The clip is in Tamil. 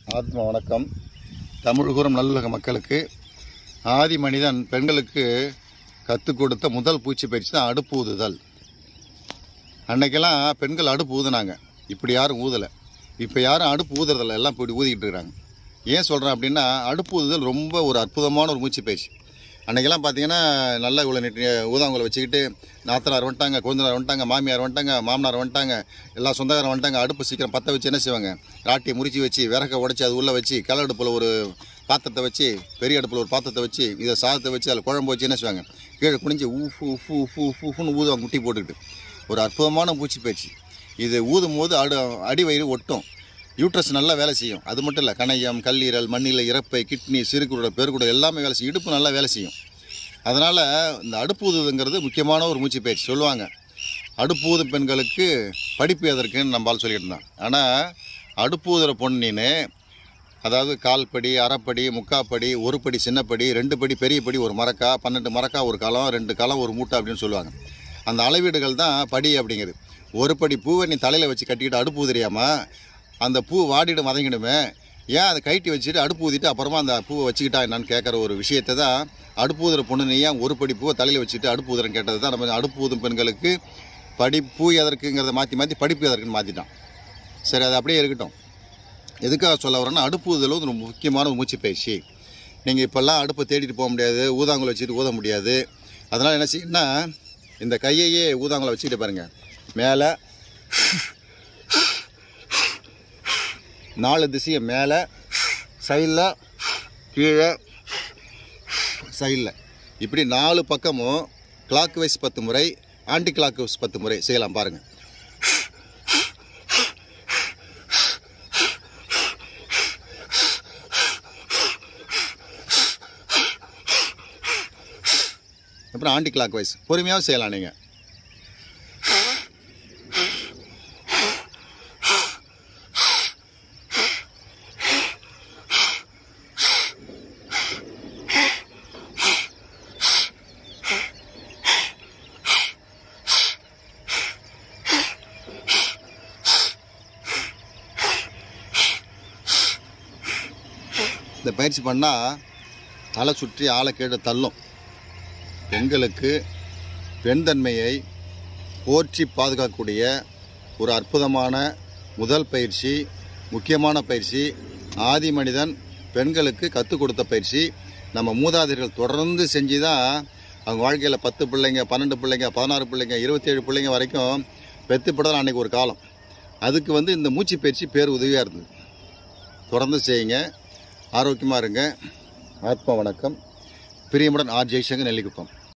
ஆத்ம வணக்கம் தமிழ் கூறும் நல்லுலக மக்களுக்கு ஆதி மனிதன் பெண்களுக்கு கற்றுக் கொடுத்த முதல் பூச்சி பயிற்சி தான் அடுப்பு ஊதுதல் அன்னைக்கெல்லாம் பெண்கள் அடுப்பு ஊதுனாங்க இப்படி யாரும் ஊதலை இப்போ யாரும் அடுப்பு ஊதுறதில்ல எல்லாம் இப்படி ஊதிக்கிட்டு இருக்கிறாங்க ஏன் சொல்கிறேன் அப்படின்னா அடுப்பு ஊதுதல் ரொம்ப ஒரு அற்புதமான ஒரு மூச்சு பயிற்சி அன்றைக்கெல்லாம் பார்த்தீங்கன்னா நல்லா இவ்வளோ நெட்டு ஊதாங்குளை வச்சுக்கிட்டு நாத்தனார் வந்துட்டாங்க குழந்தைனார் வந்துட்டாங்க மாமியார் வந்துட்டாங்க மாமனார் வந்துட்டாங்க எல்லா சொந்தக்காரன் வந்துட்டாங்க அடுப்பு சீக்கிரம் பற்ற வச்சு என்ன செய்வாங்க ராட்டியை முறிச்சு வச்சு விறகை உடச்சி அது உள்ளே வச்சு கல் அடுப்பில் ஒரு பாத்திரத்தை வச்சு பெரிய அடுப்பில் ஒரு பாத்திரத்தை வச்சு இதை சாதத்தை வச்சு அதில் குழம்பு வச்சு என்ன செய்வாங்க கீழே குனிஞ்சு ஊஃபு உஃபு உஃபு உஃபு உஃபுன்னு ஊதுவாங்க குட்டி போட்டுக்கிட்டு ஒரு அற்புதமான பூச்சி பயிற்சி இது ஊதும் போது அடு அடி வயிறு ஒட்டும் யூட்ரஸ் நல்லா வேலை செய்யும் அது மட்டும் இல்லை கணையம் கல்லீரல் மண்ணில் இறப்பை கிட்னி சிறுகுடல் பெருகுடல் எல்லாமே வேலை செய்யும் இடுப்பு நல்லா வேலை செய்யும் அதனால் இந்த அடுப்பு ஊதுங்கிறது முக்கியமான ஒரு மூச்சு பயிற்சி சொல்லுவாங்க அடுப்பு ஊதும் பெண்களுக்கு படிப்பு எதற்குன்னு நம்மால் சொல்லிட்டு இருந்தான் ஆனால் அடுப்பு ஊதுற பொண்ணின்னு அதாவது கால் படி அரைப்படி முக்காப்படி ஒரு படி சின்னப்படி ரெண்டு படி பெரிய படி ஒரு மரக்கா பன்னெண்டு மரக்கா ஒரு களம் ரெண்டு களம் ஒரு மூட்டை அப்படின்னு சொல்லுவாங்க அந்த அளவீடுகள் தான் படி அப்படிங்கிறது ஒரு படி பூவை நீ தலையில் வச்சு கட்டிக்கிட்டு அடுப்பு ஊதுறியாமா அந்த பூ வாடிடும் வதங்கிடுமே ஏன் அதை கைட்டி வச்சுட்டு அடுப்பு ஊதிட்டு அப்புறமா அந்த பூவை வச்சுக்கிட்டா என்னன்னு கேட்குற ஒரு விஷயத்தை தான் அடுப்பு ஊதுற பொண்ணு நீ ஏன் ஒரு படி பூவை தலையில் வச்சுட்டு அடுப்பு ஊதுறன்னு கேட்டது தான் நம்ம அடுப்பு ஊதும் பெண்களுக்கு படி பூ எதற்குங்கிறத மாற்றி மாற்றி படிப்பு எதற்குன்னு மாற்றிட்டான் சரி அது அப்படியே இருக்கட்டும் எதுக்காக சொல்ல வரேன்னா அடுப்பு ஊதுதல் வந்து ரொம்ப முக்கியமான ஒரு மூச்சு பயிற்சி நீங்கள் இப்போல்லாம் அடுப்பை தேடிட்டு போக முடியாது ஊதாங்குலை வச்சுட்டு ஊத முடியாது அதனால் என்ன செய்யணும்னா இந்த கையையே ஊதாங்குலை வச்சுக்கிட்டு பாருங்கள் மேலே நாலு திசையை மேலே சைடில் கீழே சைடில் இப்படி நாலு பக்கமும் கிளாக் வைஸ் பத்து முறை ஆன்டி கிளாக் வைஸ் பத்து முறை செய்யலாம் பாருங்கள் அப்புறம் ஆன்டி கிளாக் வைஸ் பொறுமையாகவும் செய்யலாம் நீங்கள் இந்த பயிற்சி பண்ணால் தலை சுற்றி ஆளை கேட்டு தள்ளும் பெண்களுக்கு பெண் தன்மையை போற்றி பாதுகாக்கக்கூடிய ஒரு அற்புதமான முதல் பயிற்சி முக்கியமான பயிற்சி ஆதி மனிதன் பெண்களுக்கு கற்றுக் கொடுத்த பயிற்சி நம்ம மூதாதையர்கள் தொடர்ந்து செஞ்சு தான் அவங்க வாழ்க்கையில் பத்து பிள்ளைங்க பன்னெண்டு பிள்ளைங்க பதினாறு பிள்ளைங்க இருபத்தேழு பிள்ளைங்க வரைக்கும் பெற்றுப்படலாம் அன்றைக்கி ஒரு காலம் அதுக்கு வந்து இந்த மூச்சு பயிற்சி பேர் உதவியாக இருந்தது தொடர்ந்து செய்யுங்க ஆரோக்கியமாக இருங்க ஆத்மா வணக்கம் பிரியமுடன் ஆர் ஜெய்சங்கர் நெல்லிக்குப்பம்